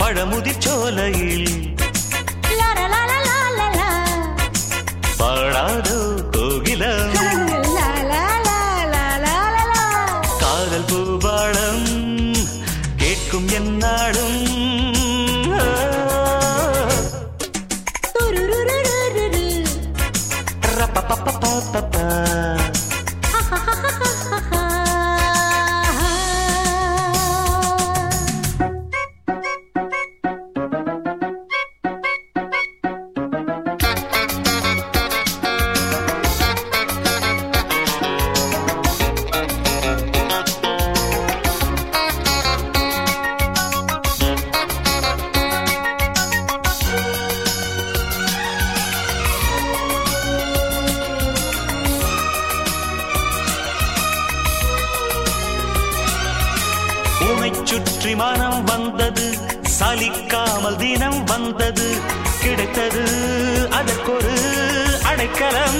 பழமுதிர் சோலையில் லா லா லா லா லா லா லா. பாடாதோ கோகிலம் லா லா லா லா லா லா லா. காதல் பூபாளம் கேட்கும் என்னாடும் துருருருருருரு. ரப்பப்பப்பப்பப்பப்பா. உனைச் சுற்றி மனம் வந்தது சலிக்காமல் தினம் வந்தது கிடைத்தது அதற்கொரு அடைக்கலம்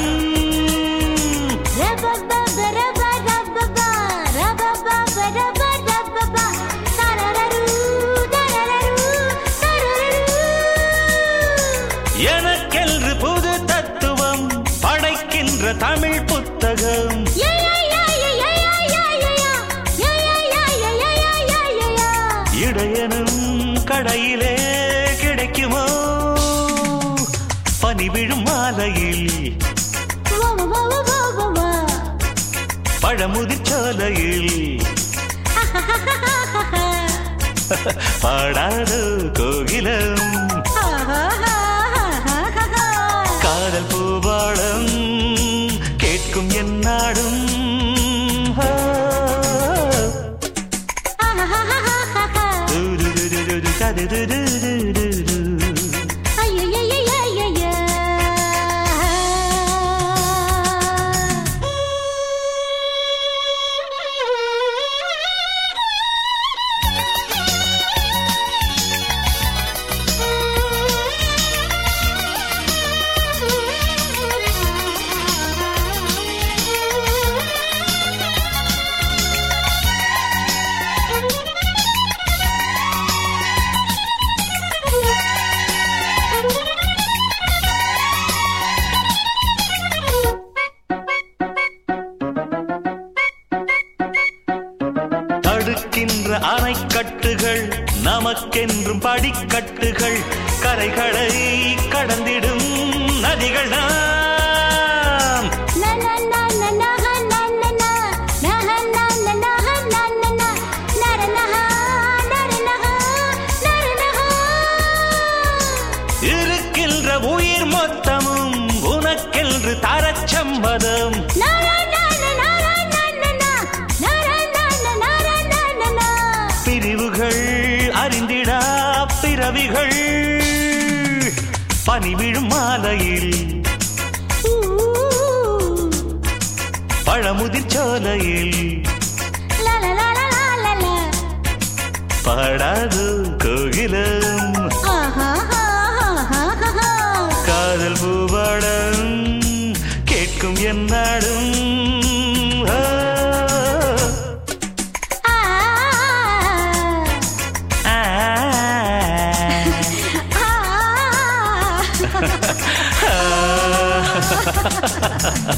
ரபபப ரப ரபபா, ரபபப ரப ரபபா. தரரரு, தரரரு, தரரரு. எனக்கென்று புது தத்துவம் படைக்கின்ற தமிழ் புத்தகம் யா, யா, யா, யா, யா, யா, யா, யா, யா. யா, யா, யா, யா, யா, யா, யா, யா, யா. இடையனும் கடையிலே கிடைக்குமோ பனி விழும் மாலையில் வா, வா, வா, வா, வா, வா. பழமுதிர் சோலையில் பாடாதோ கோகிலம் காதல் பூபாளம் கேட்கும் என்னாடும் ஆ. துருருருரு, தருருருருரு. தடுக்கின்ற அணைக்கட்டுகள் நமக்கென்றும் படிக்கட்டுகள் கரைகளை கடந்திடும் நதிகள் நாம் இருக்கின்ற உயிர் மொத்தமும் உனக்கென்று தரச்சம்மதம் பிரிவுகள் அறிந்திடா பிறவிகள் பனி விழும் மாலையில் பழமுதிர் சோலையில் பாடாது கோகிலம் காதல் பூபாடம் கேட்கும் என்னாடும் ஆ. ஆ. ஆ.